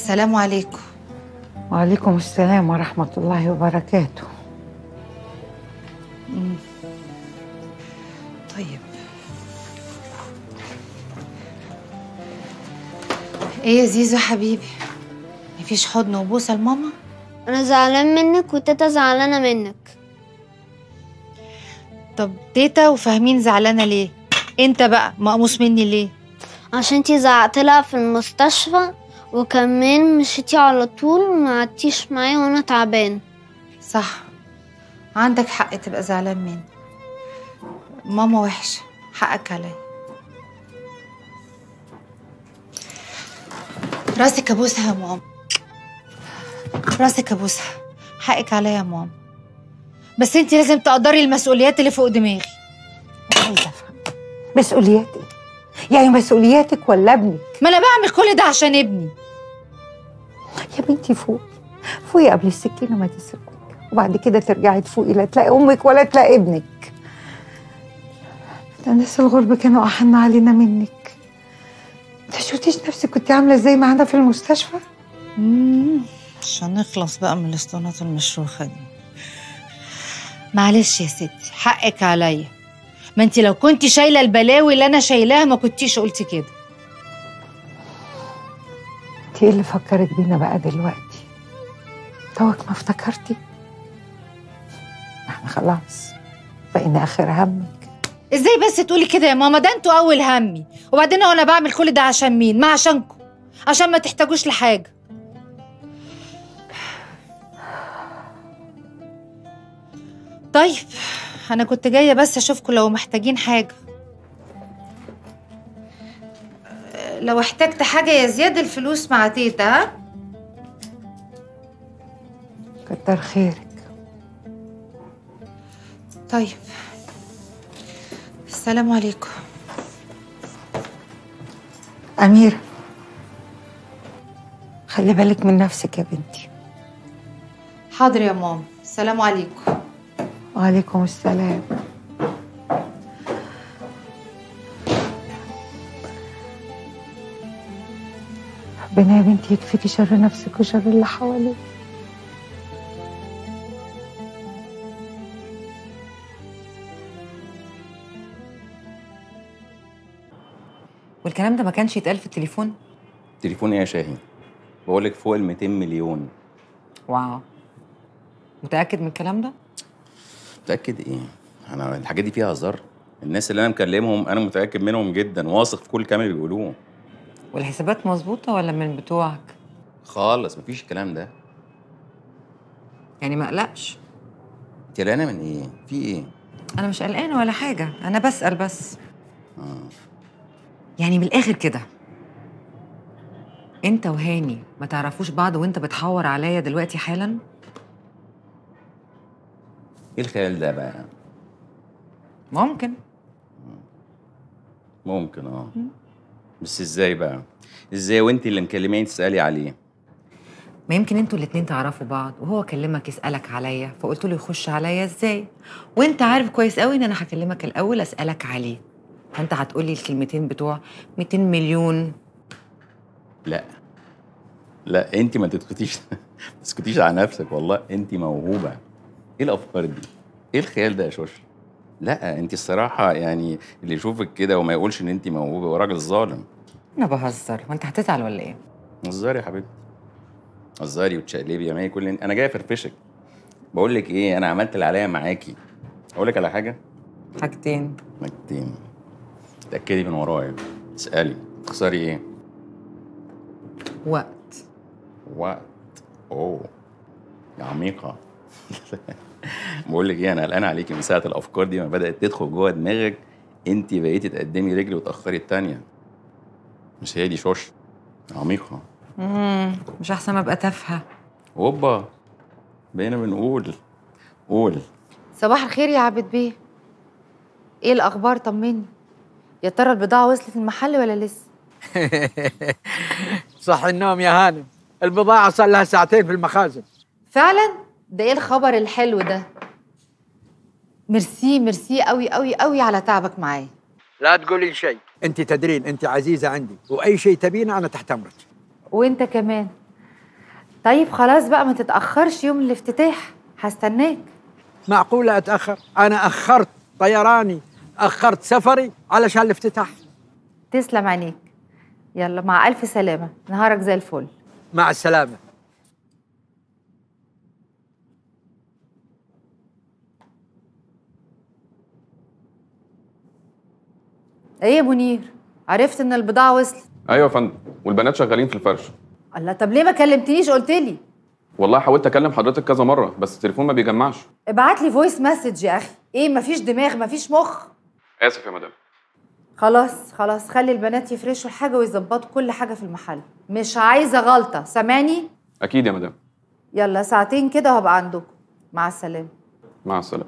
السلام عليكم وعليكم السلام ورحمة الله وبركاته طيب ايه يا زيزو حبيبي مفيش حضن وبوسه لماما انا زعلان منك وتيتا زعلانه منك طب تيتا وفاهمين زعلانه ليه انت بقى مقموص مني ليه عشان انتي زعقت لها في المستشفى وكمان مشيتي على طول ما قعدتيش معايا وانا تعبان صح عندك حق تبقى زعلان مني ماما وحشه حقك عليا راسك ابوسها يا ماما راسك ابوسها حقك عليا يا ماما بس انت لازم تقدري المسؤوليات اللي فوق دماغي عايزة أفهم مسؤولياتي يعني مسؤولياتك ولا ابنك ما انا بعمل كل ده عشان ابني يا بنتي فوقي فوقي قبل السكينة ما تسرقك وبعد كده ترجعي تفوقي لا تلاقي أمك ولا تلاقي ابنك ده الناس الغرب كانوا أحن علينا منك انت شفتيش نفسك كنت عاملة ازاي معانا في المستشفى؟ مم، عشان نخلص بقى من الاسطوانات المشروخه دي معلش يا ستي حقك عليا ما انت لو كنت شايله البلاوي اللي انا شايلاها ما كنتيش قلتي كده انت ايه اللي فكرك بينا بقى دلوقتي؟ توك ما افتكرتي؟ احنا خلاص بقينا آخر همك ازاي بس تقولي كده يا ماما ده انتوا اول همي وبعدين انا بعمل كل ده عشان مين ما عشانكم عشان ما تحتاجوش لحاجه طيب انا كنت جايه بس اشوفكم لو محتاجين حاجه أه، لو احتجت حاجه يا زياد الفلوس مع تيتا ها كتر خيرك طيب السلام عليكم أميرة خلي بالك من نفسك يا بنتي حاضر يا ماما السلام عليكم وعليكم السلام ربنا يا بنتي يكفيكي شر نفسك وشر اللي حواليك والكلام ده ما كانش يتقال في التليفون تليفون ايه يا شاهين بقول لك فوق ال 200 مليون واو متاكد من الكلام ده متاكد ايه انا الحاجات دي فيها هزار الناس اللي انا مكلمهم انا متاكد منهم جدا واثق في كل كلام اللي بيقولوه والحسابات مظبوطه ولا من بتوعك خالص مفيش الكلام ده يعني ما اقلقش انت قلقانه من ايه في ايه انا مش قلقانه ولا حاجه انا بسال بس يعني من الاخر كده انت وهاني ما تعرفوش بعض وانت بتحور عليا دلوقتي حالا ايه الخيال ده بقى ممكن ممكن اه بس ازاي بقى ازاي وانت اللي مكلماني تسالي عليه ما يمكن انتوا الاتنين تعرفوا بعض وهو كلمك يسالك عليا فقلت له يخش عليا ازاي وانت عارف كويس قوي ان انا هكلمك الاول اسالك عليه فانت هتقولي الكلمتين بتوع 200 مليون لا لا انت ما تسكتيش ما تسكتيش على نفسك والله انت موهوبه ايه الافكار دي ايه الخيال ده يا شوش لا انت الصراحه يعني اللي يشوفك كده وما يقولش ان انت موهوبه هو راجل ظالم انا بهزر وانت هتزعل ولا ايه هزاري يا حبيبتي هزاري وتشقلبي يا ماي كل انا جاي افرفشك بقول لك ايه انا عملت اللي عليا معاكي اقول لك على حاجه حاجتين حاجتين تاكدي من ورايا اسالي تخسري ايه وقت وقت اوه يا عميقه بقول لك ايه انا قلقان عليكي من ساعه الافكار دي ما بدات تدخل جوه دماغك انت بقيتي تقدمي رجل وتاخري التانيه مش هي دي شوش عميقه امم مش احسن ما ابقى تافهه هوبا بقينا بنقول قول صباح الخير يا عبد بيه ايه الاخبار طمني يا ترى البضاعه وصلت المحل ولا لسه صح النوم يا هانم البضاعة صار لها ساعتين في المخازن فعلا ده ايه الخبر الحلو ده ميرسي ميرسي قوي قوي قوي على تعبك معايا لا تقولي شيء انت تدرين انت عزيزة عندي واي شيء تبينه انا تحت امرك وانت كمان طيب خلاص بقى ما تتاخرش يوم الافتتاح هستناك معقولة أتأخر أنا أخرت طيراني أخرت سفري علشان الافتتاح تسلم عينيك يلا مع الف سلامه نهارك زي الفل مع السلامة ايه يا منير عرفت ان البضاعه وصلت ايوه يا فندم والبنات شغالين في الفرش الله طب ليه ما كلمتنيش قلت لي والله حاولت اكلم حضرتك كذا مره بس التليفون ما بيجمعش ابعت لي فويس مسج يا اخي ايه مفيش دماغ مفيش مخ اسف يا مدام خلاص خلاص خلي البنات يفرشوا الحاجه ويظبطوا كل حاجه في المحل مش عايزه غلطه سامعني اكيد يا مدام يلا ساعتين كده وهبقى عندكم مع السلامه مع السلامه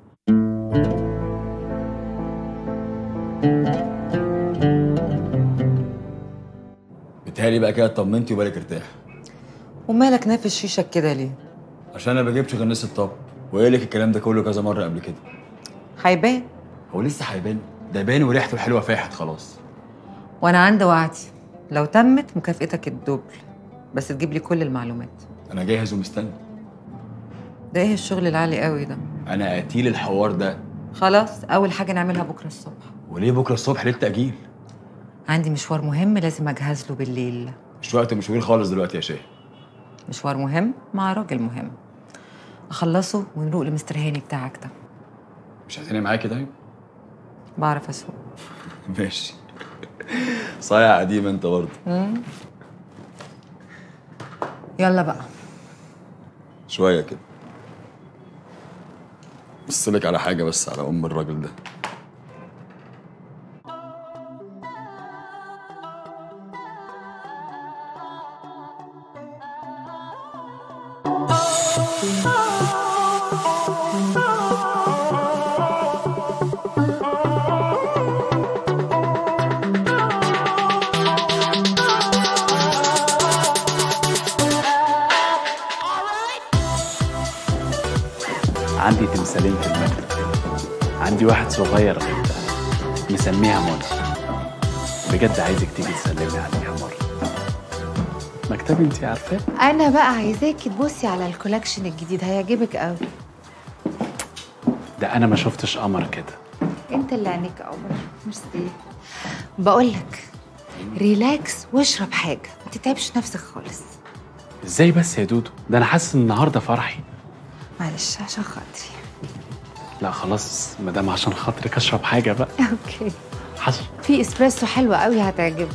بتهيألي بقى كده اطمنتي وبالك ارتاح ومالك نافش فيشك كده ليه عشان انا بجيبش غير نص الطب وقايل لك الكلام ده كله كذا مره قبل كده هيبان هو لسه هيبان ده بان وريحته الحلوه فاحت خلاص وانا عندي وعدي لو تمت مكافئتك الدبل بس تجيب لي كل المعلومات انا جاهز ومستني ده ايه الشغل العالي قوي ده انا قتيل الحوار ده خلاص اول حاجه نعملها بكره الصبح وليه بكره الصبح ليه التاجيل عندي مشوار مهم لازم اجهز له بالليل مش وقت مشغول خالص دلوقتي يا شاه مشوار مهم مع راجل مهم اخلصه ونروق لمستر هاني بتاعك ده مش هتنام معاكي طيب بعرف اسوق ماشي صايع قديم انت برضه يلا بقى شويه كده بص لك على حاجه بس على ام الراجل ده عندي تمثالين في المكتب عندي واحد صغير غيرتها مسميها منى بجد عايزك تيجي تسلمي عليها مرة مكتبي انت عارفاه انا بقى عايزاكي تبصي على الكولكشن الجديد هيعجبك قوي ده انا ما شفتش قمر كده انت اللي عينيك قمر ميرسي بقول لك ريلاكس واشرب حاجه ما تتعبش نفسك خالص ازاي بس يا دودو ده انا حاسس ان النهارده فرحي معلش عشان خاطري لا خلاص ما دام عشان خاطرك اشرب حاجه بقى اوكي حصل في اسبريسو حلوه قوي هتعجبك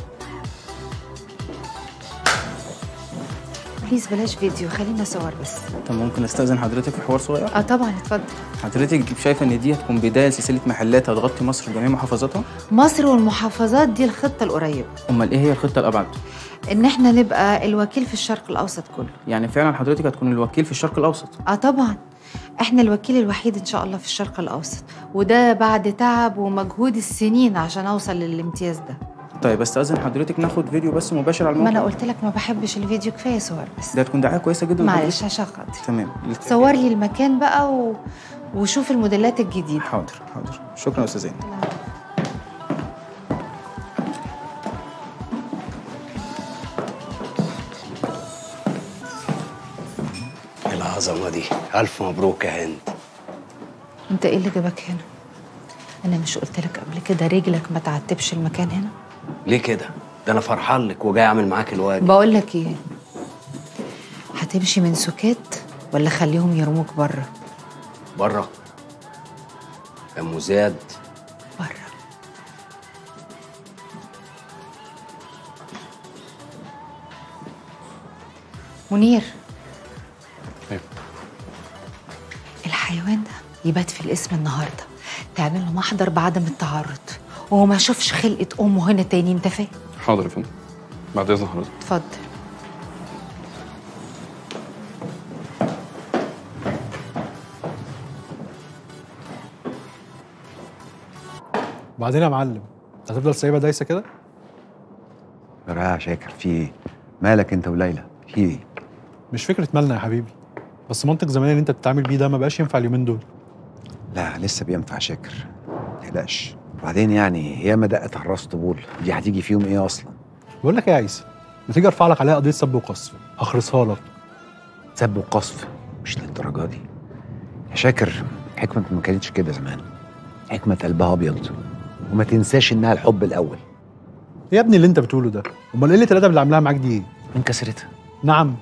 بليز بلاش فيديو خلينا صور بس طب ممكن استاذن حضرتك في حوار صغير اه طبعا اتفضل حضرتك شايفه ان دي هتكون بدايه لسلسله محلات هتغطي مصر بجميع محافظاتها مصر والمحافظات دي الخطه القريبه امال ايه هي الخطه الابعد ان احنا نبقى الوكيل في الشرق الاوسط كله يعني فعلا حضرتك هتكون الوكيل في الشرق الاوسط اه طبعا احنا الوكيل الوحيد ان شاء الله في الشرق الاوسط وده بعد تعب ومجهود السنين عشان اوصل للامتياز ده طيب استاذن حضرتك ناخد فيديو بس مباشر على ما الموقع انا قلت لك ما بحبش الفيديو كفايه صور بس ده هتكون دعايه كويسه جدا معلش عشان خاطري تمام صور لي المكان بقى و... وشوف الموديلات الجديده حاضر حاضر شكرا يا استاذين ايه العظمه دي الف مبروك يا هند انت ايه اللي جابك هنا انا مش قلت لك قبل كده رجلك ما تعتبش المكان هنا ليه كده ده انا فرحان لك وجاي اعمل معاك الواجب بقول لك ايه هتمشي من سكات ولا خليهم يرموك بره بره يا ام زياد بره منير أيوة. الحيوان ده يبات في الاسم النهارده تعمل له محضر بعدم التعرض وهو ما شافش خلقه امه هنا تاني انت فاهم حاضر يا فندم بعد اذن حضرتك اتفضل بعدين يا معلم هتفضل سايبها دايسه كده يا شاكر في ايه؟ مالك انت وليلى؟ في ايه؟ مش فكره مالنا يا حبيبي بس منطق زمان اللي انت بتتعامل بيه ده ما بقاش ينفع اليومين دول لا لسه بينفع شاكر ما تقلقش وبعدين يعني ياما دقت على الراس طبول دي هتيجي في يوم ايه اصلا؟ بقول لك ايه يا عيسى ما تيجي ارفع لك عليها قضيه سب وقذف هخرسها لك سب وقصف مش للدرجه دي يا شاكر حكمة ما كانتش كده زمان حكمة قلبها ابيض وما تنساش انها الحب الاول يا ابني اللي انت بتقوله ده امال قله الادب اللي عاملاها معاك دي ايه من كسرتها نعم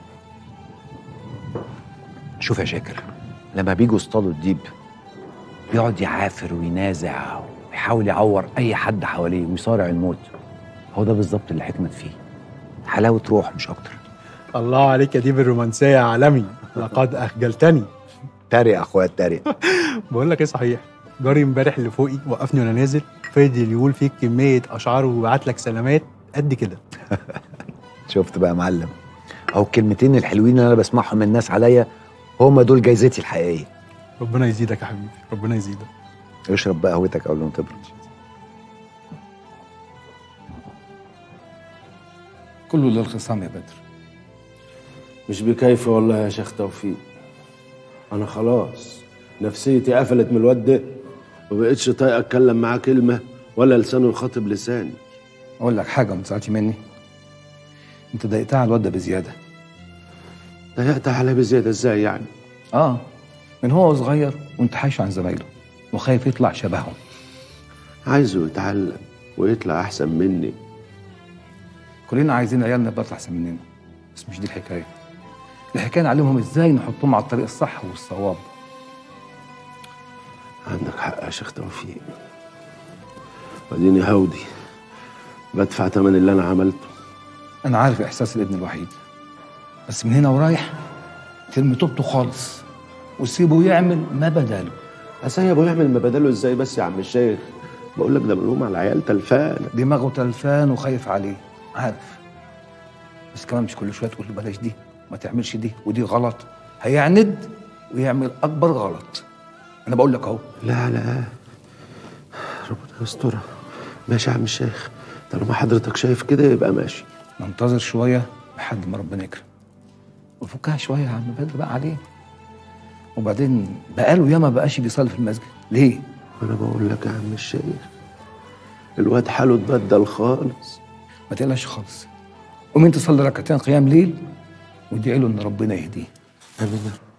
شوف يا شاكر لما بيجوا يصطادوا الديب بيقعد يعافر وينازع ويحاول يعور اي حد حواليه ويصارع الموت هو ده بالظبط اللي حكمت فيه حلاوه روح مش اكتر الله عليك يا ديب الرومانسيه يا عالمي لقد اخجلتني تاري يا اخويا تاري بقول لك ايه صحيح جاري امبارح اللي فوقي وقفني وانا نازل فضل يقول فيك كميه اشعار وبعت لك سلامات قد كده شفت بقى يا معلم اهو الكلمتين الحلوين اللي انا بسمعهم من الناس عليا هم دول جايزتي الحقيقيه ربنا يزيدك يا حبيبي ربنا يزيدك اشرب بقى قهوتك قبل ما تبرد كله للخصام يا بدر مش بكيفي والله يا شيخ توفيق انا خلاص نفسيتي قفلت من الواد ده ما بقتش طايق اتكلم معاه كلمه ولا لسانه يخاطب لساني اقول لك حاجه ما تزعلش مني انت ضايقتها على الواد ده بزياده ضايقت عليه بزياده ازاي يعني اه من هو صغير وانت حايش عن زمايله وخايف يطلع شبههم عايزه يتعلم ويطلع احسن مني كلنا عايزين عيالنا يبقى احسن مننا بس مش دي الحكايه الحكايه نعلمهم ازاي نحطهم على الطريق الصح والصواب عندك حق يا شيخ توفيق وديني هودي بدفع تمن اللي انا عملته انا عارف احساس الابن الوحيد بس من هنا ورايح ترمي توبته خالص وسيبه يعمل ما بداله اسيبه يعمل ما بداله ازاي بس يا عم الشيخ بقول لك ده ملوم على العيال تلفان دماغه تلفان وخايف عليه عارف بس كمان مش كل شويه تقول له بلاش دي ما تعملش دي ودي غلط هيعند ويعمل اكبر غلط انا بقول لك اهو لا لا ربنا يسترها ماشي يا عم الشيخ طالما حضرتك شايف كده يبقى ماشي ننتظر شويه لحد ما ربنا يكرم وفكها شويه يا عم بدر بقى عليه وبعدين بقاله ياما بقاش بيصلي في المسجد ليه؟ انا بقول لك يا عم الشيخ الواد حاله اتبدل خالص ما تقلقش خالص قوم انت صلي ركعتين قيام ليل وادعي له ان ربنا يهديه امين يا رب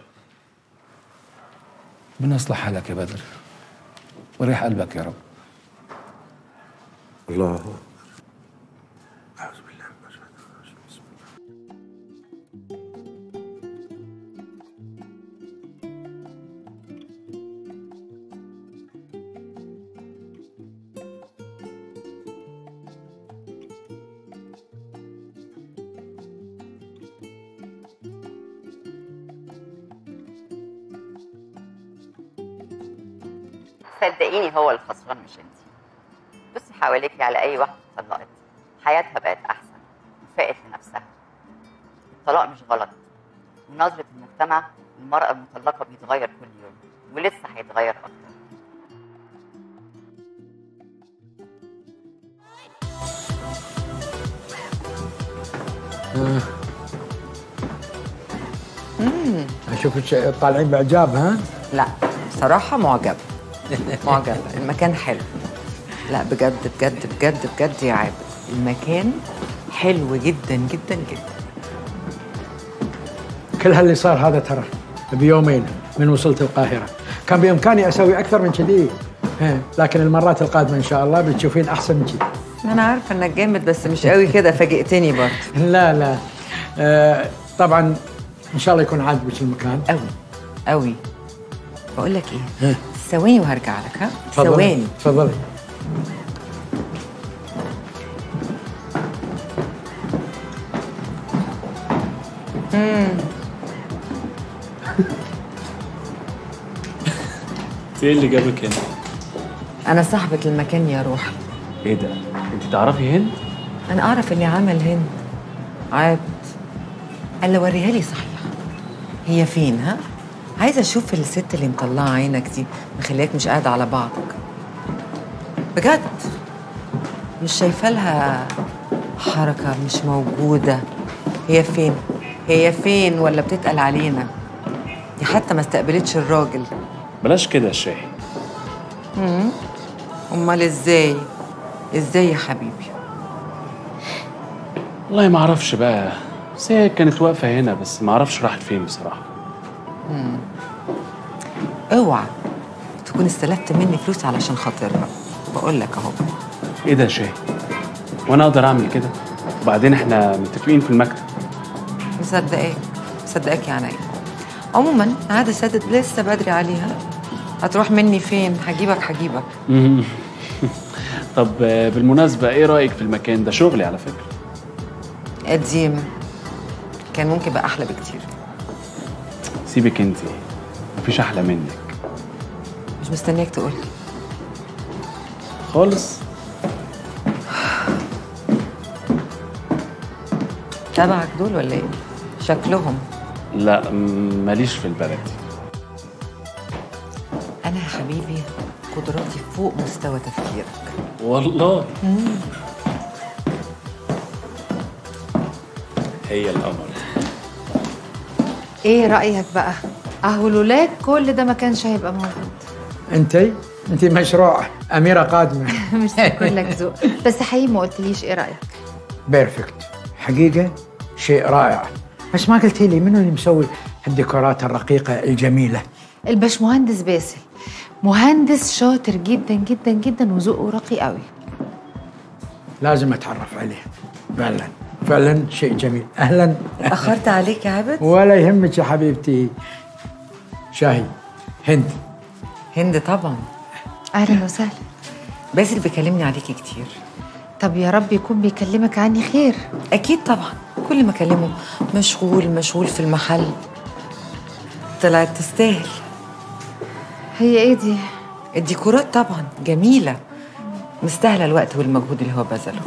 ربنا يصلح حالك يا بدر وريح قلبك يا رب الله صدقيني هو الخسران مش انت بصي حواليكي على اي واحده اتطلقت حياتها بقت احسن وفاقت لنفسها الطلاق مش غلط ونظره المجتمع المراه المطلقه بيتغير كل يوم ولسه هيتغير اكتر مم. اشوف الش- طالعين باعجاب ها لا بصراحة معجبة معجبة المكان حلو لا بجد بجد بجد بجد يا عابد المكان حلو جدا جدا جدا كل هاللي صار هذا ترى بيومين من وصلت القاهره كان بامكاني اسوي اكثر من كذي إيه، لكن المرات القادمه ان شاء الله بتشوفين احسن من كذي انا عارفة انك جامد بس مش قوي كده فاجئتني برضه لا لا آه طبعا ان شاء الله يكون عاجبك المكان قوي قوي بقول لك ايه ثواني وهرجع لك ها تفضلي ثواني تفضلي مم. ايه اللي جابك هنا؟ انا صاحبة المكان يا روحي ايه ده؟ انت تعرفي هند؟ انا اعرف اللي عمل هند عابد قال لي وريها لي صحيح هي فين ها عايزه اشوف الست اللي مطلعه عينك دي مخلياك مش قاعده على بعضك بجد مش شايفه لها حركه مش موجوده هي فين هي فين ولا بتتقل علينا دي حتى ما استقبلتش الراجل بلاش كده يا شاهي امم امال ازاي ازاي يا حبيبي والله ما اعرفش بقى بس هي كانت واقفه هنا بس ما اعرفش راحت فين بصراحه مم. اوعى تكون استلفت مني فلوس علشان خاطرها بقول لك اهو ايه ده يا شاهي وانا اقدر اعمل كده وبعدين احنا متفقين في المكتب مصدقاك مصدقاك يا عينيا عموما عادة سادت لسه بدري عليها هتروح مني فين هجيبك هجيبك مم. طب آه، بالمناسبه ايه رايك في المكان ده شغلي على فكره قديم كان ممكن يبقى احلى بكتير سيبك انت مفيش احلى منك مش مستنياك تقولي خالص تبعك دول ولا ايه شكلهم لا م- ماليش في البلد انا يا حبيبي قدراتي فوق مستوى تفكيرك والله هي القمر ايه رايك بقى اهو لولاك كل ده ما كانش هيبقى موجود انت انت مشروع اميره قادمه مش كلك ذوق بس حقيقي ما قلتليش ايه رايك بيرفكت حقيقه شيء رائع بس ما قلتي لي منو اللي مسوي الديكورات الرقيقه الجميله الباشمهندس باسل مهندس شاطر جدا جدا جدا وذوقه راقي قوي لازم اتعرف عليه فعلا فعلا شيء جميل اهلا اخرت عليك يا عبد ولا يهمك يا حبيبتي شاهي هند هند طبعا اهلا وسهلا باسل بيكلمني عليكي كتير طب يا رب يكون بيكلمك عني خير اكيد طبعا كل ما اكلمه مشغول مشغول في المحل طلعت تستاهل هي ايه دي الديكورات طبعا جميله مستاهله الوقت والمجهود اللي هو بذله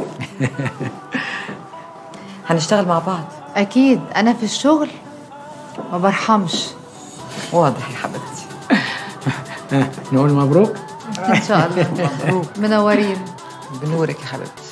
هنشتغل مع بعض اكيد انا في الشغل ما برحمش واضح يا حبيبتي ها، نقول مبروك ان شاء الله مبروك منورين بنورك يا حبيبتي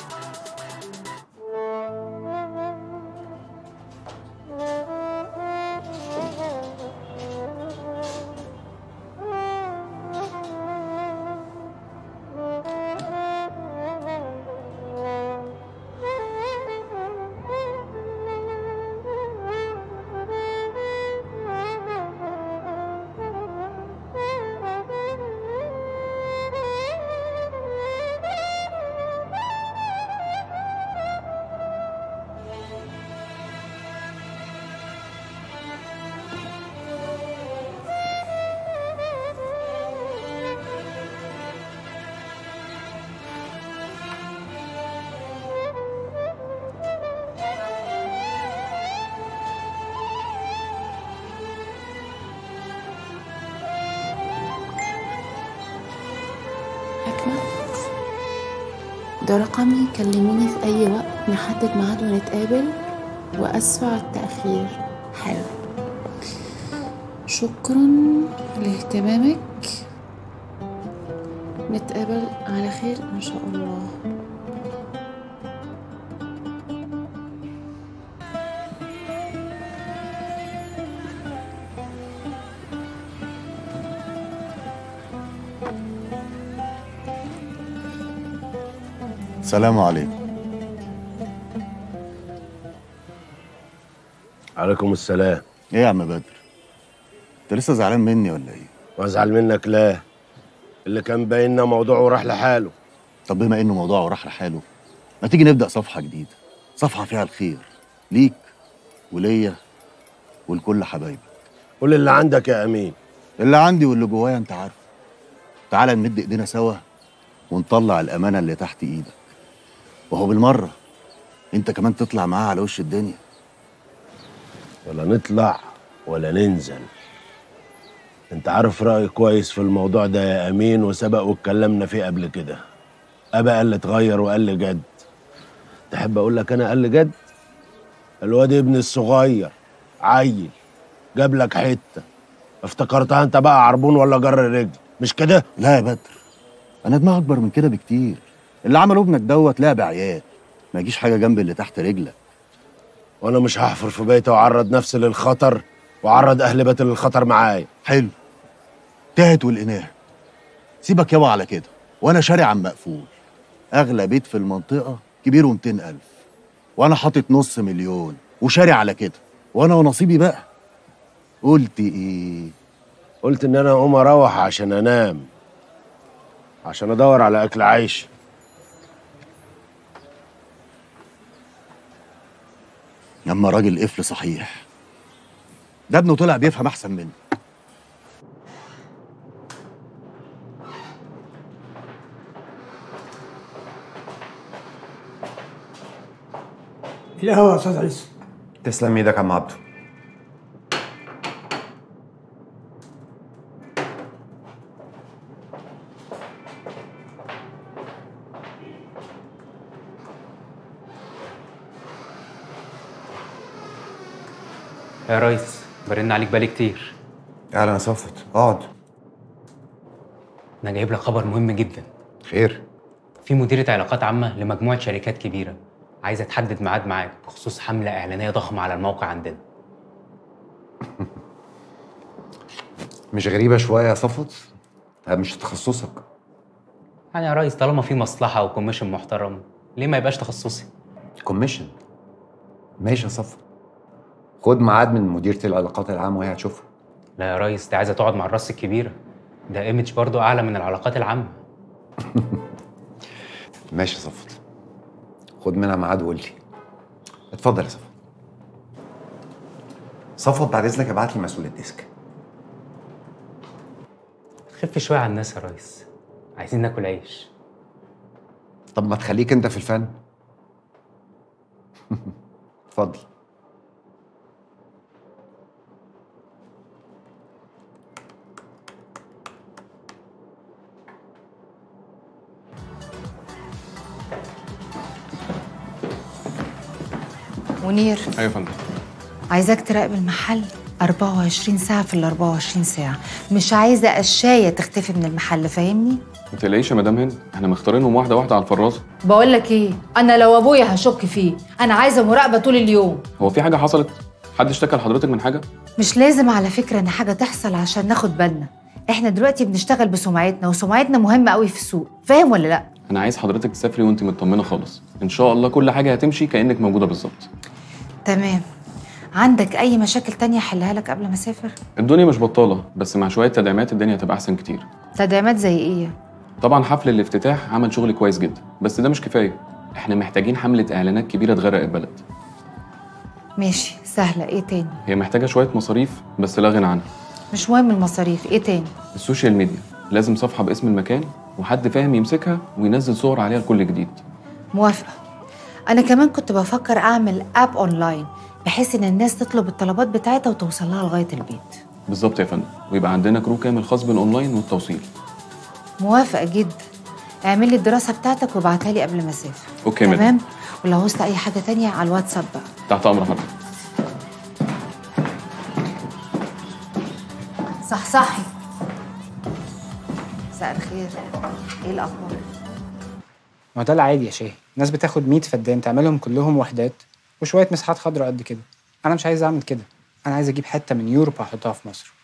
حكمة ده رقمي كلميني في أي وقت نحدد ميعاد ونتقابل وأسفة على التأخير حلو شكرا لاهتمامك نتقابل على خير إن شاء الله السلام عليكم عليكم السلام ايه يا عم بدر انت لسه زعلان مني ولا ايه وازعل منك لا اللي كان بايننا موضوعه راح لحاله طب بما انه موضوعه راح لحاله ما تيجي نبدا صفحه جديده صفحه فيها الخير ليك وليا ولكل حبايبك قول اللي عندك يا امين اللي عندي واللي جوايا انت عارف تعالى نمد ايدينا سوا ونطلع الامانه اللي تحت ايدك وهو بالمره انت كمان تطلع معاه على وش الدنيا ولا نطلع ولا ننزل انت عارف رأيي كويس في الموضوع ده يا امين وسبق واتكلمنا فيه قبل كده ابا قال لي اتغير وقال لي جد تحب اقول لك انا قال لي جد الواد ابني الصغير عيل جاب لك حته افتكرتها انت بقى عربون ولا جر رجل مش كده لا يا بدر انا دماغي اكبر من كده بكتير اللي عمله ابنك دوت لعب عيال ما يجيش حاجه جنب اللي تحت رجلك وانا مش هحفر في بيتي واعرض نفسي للخطر واعرض اهل بيتي للخطر معايا حلو تهت والإناه سيبك يابا على كده وانا شاري عم مقفول اغلى بيت في المنطقه كبيره 200 الف وانا حاطط نص مليون وشاري على كده وانا ونصيبي بقى قلت ايه قلت ان انا اقوم اروح عشان انام عشان ادور على اكل عيش اما راجل قفل صحيح ده ابنه طلع بيفهم احسن مني القهوة يا أستاذ عيسى تسلم ايدك يا عم عبده يا ريس برن عليك بقالي كتير اهلا يا صفت اقعد انا جايب لك خبر مهم جدا خير في مديرة علاقات عامة لمجموعة شركات كبيرة عايزة تحدد ميعاد معاك بخصوص حملة إعلانية ضخمة على الموقع عندنا مش غريبه شويه يا صفت ده مش تخصصك يعني يا ريس طالما في مصلحة وكوميشن محترم ليه ما يبقاش تخصصي؟ كوميشن ماشي يا صفت خد ميعاد من مديرة العلاقات العامة وهي هتشوفها لا يا ريس دي عايزة تقعد مع الراس الكبيرة ده ايمج برضو أعلى من العلاقات العامة ماشي يا صفت خد منها ميعاد وقول لي اتفضل يا صفت صفوت بعد اذنك ابعت لي مسؤول الديسك خف شوية على الناس يا ريس عايزين ناكل عيش طب ما تخليك انت في الفن اتفضل منير ايوه يا فندم عايزاك تراقب المحل 24 ساعة في ال 24 ساعة مش عايزة قشاية تختفي من المحل فاهمني؟ ما تقلقيش يا مدام هند احنا مختارينهم واحده واحده على الفرازه بقول لك ايه انا لو ابويا هشك فيه انا عايزة مراقبة طول اليوم هو في حاجه حصلت حد اشتكى لحضرتك من حاجه مش لازم على فكرة ان حاجة تحصل عشان ناخد بالنا احنا دلوقتي بنشتغل بسمعتنا وسمعتنا مهمة قوي في السوق فاهم ولا لا؟ انا عايز حضرتك تسافري وانت مطمنه خالص ان شاء الله كل حاجه هتمشي كانك موجوده بالظبط تمام عندك اي مشاكل تانية احلها لك قبل ما اسافر؟ الدنيا مش بطاله بس مع شويه تدعيمات الدنيا هتبقى احسن كتير تدعيمات زي ايه؟ طبعا حفل الافتتاح عمل شغل كويس جدا بس ده مش كفايه احنا محتاجين حمله اعلانات كبيره تغرق البلد ماشي سهلة ايه تاني؟ هي محتاجه شويه مصاريف بس لا غنى عنها مش مهم المصاريف ايه تاني؟ السوشيال ميديا لازم صفحه باسم المكان وحد فاهم يمسكها وينزل صور عليها لكل جديد موافقة أنا كمان كنت بفكر أعمل أب أونلاين بحيث إن الناس تطلب الطلبات بتاعتها وتوصل لها لغاية البيت بالظبط يا فندم ويبقى عندنا كرو كامل خاص بالاونلاين والتوصيل موافقة جدا اعمل لي الدراسة بتاعتك وابعتها لي قبل ما أسافر اوكي مدام تمام ولو عوزت أي حاجة تانية على الواتساب بقى تحت امر حضرتك صح صحي مساء الخير ايه الأخبار؟ ما هو ده العادي يا شاهي الناس بتاخد 100 فدان تعملهم كلهم وحدات وشويه مساحات خضراء قد كده انا مش عايز اعمل كده انا عايز اجيب حته من يوروب احطها في مصر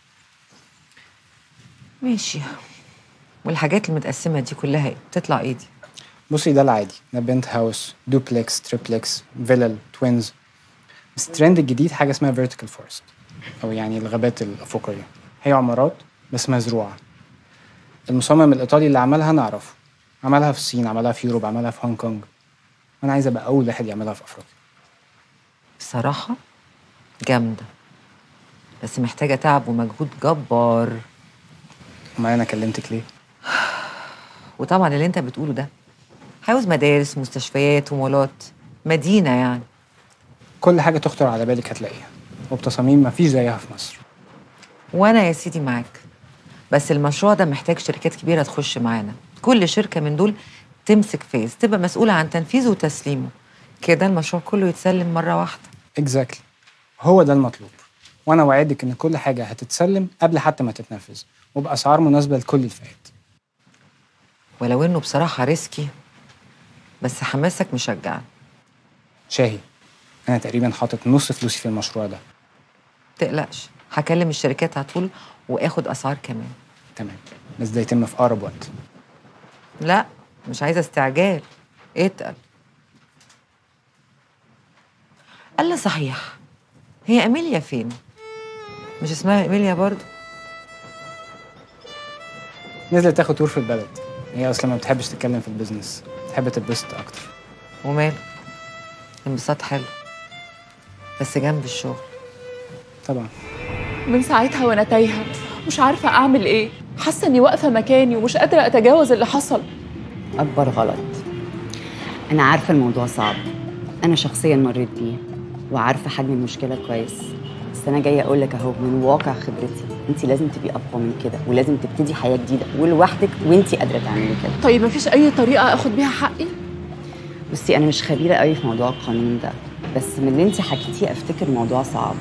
ماشي والحاجات المتقسمة دي كلها ايه؟ بتطلع ايه دي؟ بصي ده العادي ده بنت هاوس دوبلكس تريبلكس فيلل توينز بس الترند الجديد حاجه اسمها فيرتيكال فورست او يعني الغابات الافقيه هي عمارات بس مزروعه المصمم الايطالي اللي عملها انا اعرفه عملها في الصين عملها في يوروب عملها في هونج كونج وانا عايز ابقى اول واحد يعملها في افريقيا بصراحة جامدة بس محتاجة تعب ومجهود جبار ما انا كلمتك ليه وطبعا اللي انت بتقوله ده عاوز مدارس مستشفيات ومولات مدينة يعني كل حاجه تخطر على بالك هتلاقيها وبتصاميم مفيش زيها في مصر وانا يا سيدي معاك بس المشروع ده محتاج شركات كبيرة تخش معانا كل شركة من دول تمسك فيز تبقى مسؤولة عن تنفيذه وتسليمه كده المشروع كله يتسلم مرة واحدة اكزاكتلي هو ده المطلوب وانا وعدك ان كل حاجه هتتسلم قبل حتى ما تتنفذ وباسعار مناسبه لكل الفئات ولو انه بصراحة ريسكي بس حماسك مشجعني شاهي انا تقريبا حاطط نص فلوسي في المشروع ده تقلقش هكلم الشركات على طول واخد اسعار كمان تمام بس ده يتم في اقرب وقت لا مش عايزة استعجال اتقل الله صحيح هي اميليا فين مش اسمها اميليا برضو نزلت تاخد تور في البلد هي اصلا ما بتحبش تتكلم في البيزنس بتحب تتبسط اكتر وماله انبساط حلو بس جنب الشغل طبعا من ساعتها وانا تايهه مش عارفه اعمل ايه حاسه اني واقفه مكاني ومش قادره اتجاوز اللي حصل أكبر غلط أنا عارفة الموضوع صعب أنا شخصيا مريت بيه وعارفة حجم المشكلة كويس بس أنا جاية أقول لك أهو من واقع خبرتي أنت لازم تبقي أقوى من كده ولازم تبتدي حياة جديدة ولوحدك وأنت قادرة تعملي كده طيب مفيش اي طريقه اخد بيها حقي بصي أنا مش خبيرة قوي في موضوع القانون ده بس من اللي أنت حكيتيه أفتكر الموضوع صعب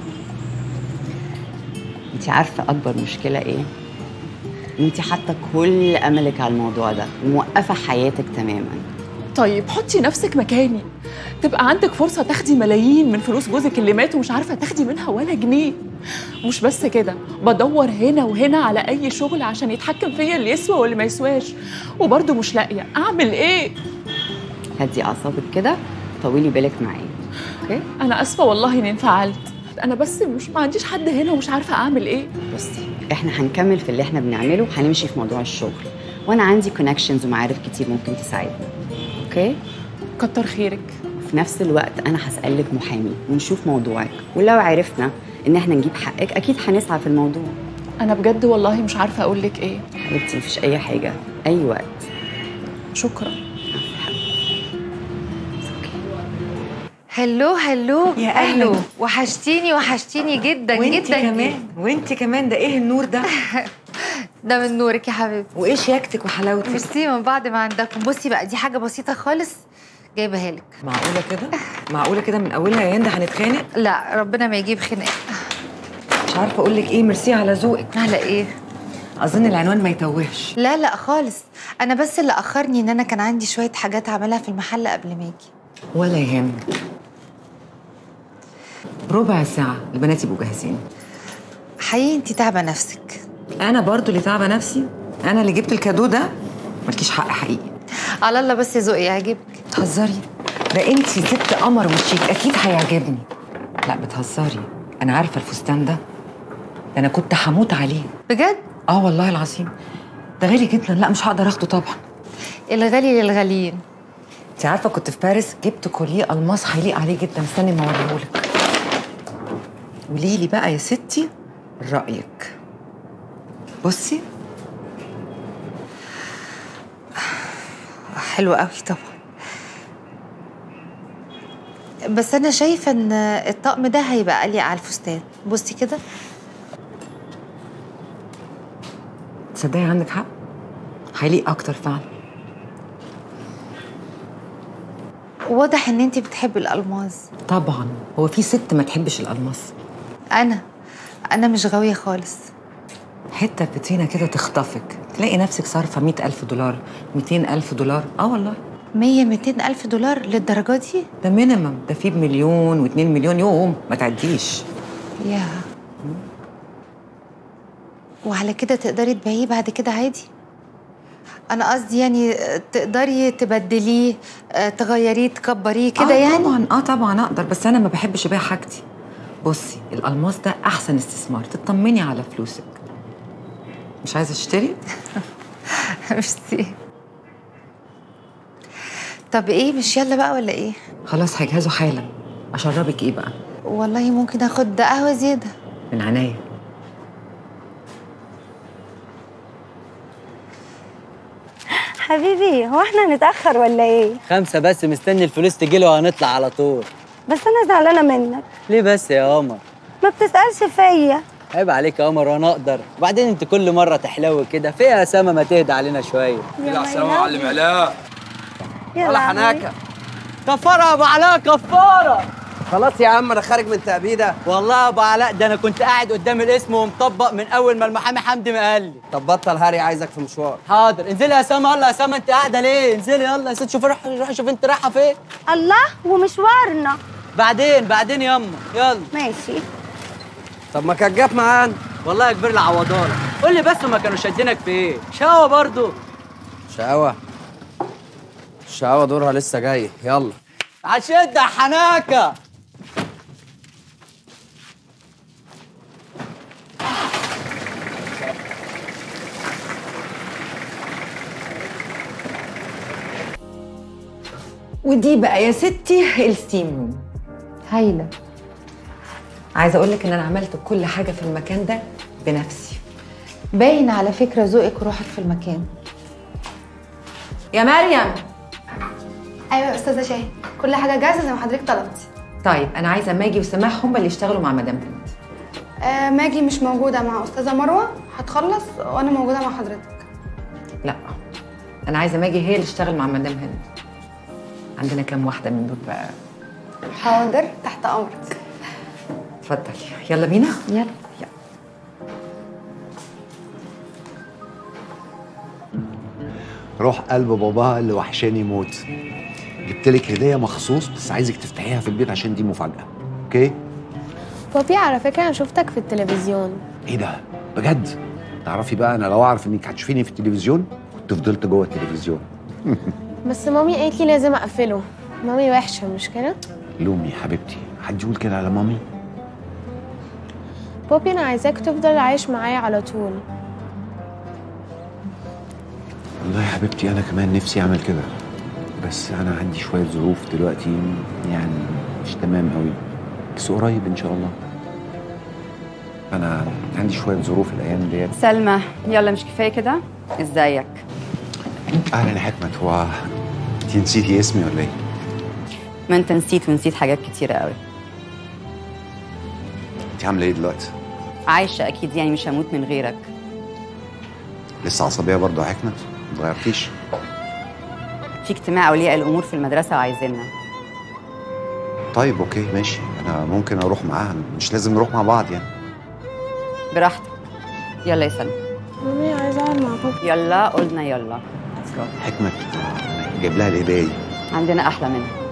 أنت عارفة أكبر مشكلة إيه؟ إن أنت حاطة كل أملك على الموضوع ده وموقفة حياتك تماما طيب حطي نفسك مكاني تبقى عندك فرصة تاخدي ملايين من فلوس جوزك اللي مات ومش عارفة تاخدي منها ولا جنيه مش بس كده بدور هنا وهنا على أي شغل عشان يتحكم فيا اللي يسوى واللي ما يسواش وبرضه مش لاقية أعمل إيه؟ هدي أعصابك كده طولي بالك معايا أوكي؟ أنا آسفة والله إني انفعلت أنا بس مش ما عنديش حد هنا ومش عارفة أعمل إيه بصي احنا هنكمل في اللي احنا بنعمله وهنمشي في موضوع الشغل وانا عندي كونكشنز ومعارف كتير ممكن تساعدنا اوكي كتر خيرك في نفس الوقت انا هسألك محامي ونشوف موضوعك ولو عرفنا ان احنا نجيب حقك اكيد هنسعى في الموضوع أنا بجد والله مش عارفة أقول لك إيه حبيبتي مفيش اي حاجه اي وقت شكرا هلو هلو يا أهلا. هلو وحشتيني وحشتيني جدا وانتي جدا كمان جدا. وانتي كمان ده ايه النور ده ده من نورك يا حبيبتي وايه شياكتك وحلاوتك ميرسي من بعد ما عندكم بصي بقى دي حاجه بسيطه خالص جايبها لك معقوله كده معقوله كده من اولها يا ينده هنتخانق لا ربنا ما يجيب خناق مش عارفه اقول لك ايه ميرسي على ذوقك على ايه اظن العنوان ما يتوهش لا لا خالص انا بس اللي اخرني ان انا كان عندي شويه حاجات اعملها في المحل قبل ما اجي ولا يهمك ربع ساعة البنات يبقوا جاهزين حقيقي انت تعبه نفسك أنا برضو اللي تعبة نفسي أنا اللي جبت الكادو ده مالكيش حق حقيقي على الله بس ذوقي يعجبك بتهزري ده انت ست قمر وشيك اكيد هيعجبني لا بتهزري انا عارفه الفستان ده ده انا كنت هموت عليه بجد اه والله العظيم ده غالي جدا لا مش هقدر اخده طبعا الغالي للغاليين انت عارفه كنت في باريس جبت كوليه الماس هيليق عليه جدا استني ما اوريهولك قولي لي بقى يا ستي رايك بصي حلو قوي طبعا بس انا شايفه ان الطقم ده هيبقى أليق على الفستان بصي كده تصدقي عندك حق هيليق اكتر فعلا واضح ان انت بتحبي الالماظ طبعا هو في ست ما تحبش الالماس انا انا مش غاويه خالص حته بتينه كده تخطفك تلاقي نفسك صارفه مئة ألف دولار 200 ألف دولار اه والله 100 200 الف دولار للدرجه دي ده مينيمم ده في بمليون واتنين مليون يوم ما تعديش يا وعلى كده تقدري تبيعيه بعد كده عادي انا قصدي يعني تقدري تبدليه آه، تغيريه تكبريه كده آه يعني طبعا اه طبعا اقدر بس انا ما بحبش ابيع حاجتي بصي الالماس ده احسن استثمار تطمني على فلوسك مش عايزه اشتري ميرسي طب ايه مش يلا بقى ولا ايه خلاص هجهزه حالا اشربك ايه بقى والله ممكن اخد قهوه زياده من عينيا حبيبي هو احنا هنتأخر ولا ايه؟ خمسة بس مستني الفلوس تجيله وهنطلع على طول بس أنا زعلانة منك ليه بس يا قمر ما بتسألش فيا عيب عليك يا قمر وانا اقدر وبعدين انت كل مرة تحلوي كده فيها يا سما ما تهدى علينا شوية يا السلام ميلاد. معلم علاء يا ولا لهوي. حناكة كفارة يا ابو علاء كفارة خلاص يا عم انا خارج من تأبيدة والله يا ابو علاء ده انا كنت قاعد قدام الاسم ومطبق من اول ما المحامي حمدي ما قال لي طب بطل هاري عايزك في مشوار حاضر انزلي يا سما يلا يا سما انت قاعده ليه انزلي يلا يا ست شوفي روح روح شوفي انت رايحه فين الله ومشوارنا بعدين بعدين يما يلا ماشي طب ما كانت جت معانا والله يا كبير العوضانه قول لي بس ما كانوا شادينك في ايه شقوه برضو شقاوة الشقاوة دورها لسه جاي يلا هتشد يا حناكه ودي بقى يا ستي الستيم روم هايله عايزه اقول لك ان انا عملت كل حاجه في المكان ده بنفسي باين على فكره ذوقك وروحك في المكان يا مريم ايوه يا استاذه شاهي كل حاجه جاهزه زي ما حضرتك طلبتي طيب انا عايزه ماجي وسماح هم اللي يشتغلوا مع مدام هند آه ماجي مش موجوده مع استاذه مروه هتخلص وانا موجوده مع حضرتك لا انا عايزه ماجي هي اللي تشتغل مع مدام هند عندنا كام واحده من دول بقى حاضر تحت امرك اتفضلي يلا بينا يلا روح قلب باباها اللي وحشاني موت جبت لك هديه مخصوص بس عايزك تفتحيها في البيت عشان دي مفاجاه اوكي بابي على فكرة أنا شفتك في التلفزيون ايه ده بجد تعرفي بقى انا لو اعرف انك هتشوفيني في التلفزيون كنت فضلت جوه التلفزيون بس مامي قالت لي لازم أقفله مامي وحشة مش كده؟ لومي حبيبتي حد يقول كده على مامي بابي أنا عايزاك تفضل عايش معايا على طول والله يا حبيبتي انا كمان نفسي اعمل كده بس انا عندي شويه ظروف دلوقتي يعني مش تمام قوي بس قريب ان شاء الله انا عندي شويه ظروف الايام ديت سلمى يلا مش كفايه كده ازيك اهلا يا حكمت هو انت نسيتي اسمي ولا ايه ما انت نسيت ونسيت حاجات كتيره قوي انت عامله ايه دلوقتي عايشه اكيد يعني مش هموت من غيرك لسه عصبيه برضه يا حكمت ما اتغيرتيش في اجتماع اولياء الامور في المدرسه وعايزيننا طيب اوكي ماشي انا ممكن اروح معاها مش لازم نروح مع بعض يعني براحتك يلا يا سلمى مامي عايزة أقعد مع بابي يلا قلنا يلا حكمت جايب لها الهديه دي عندنا احلى منها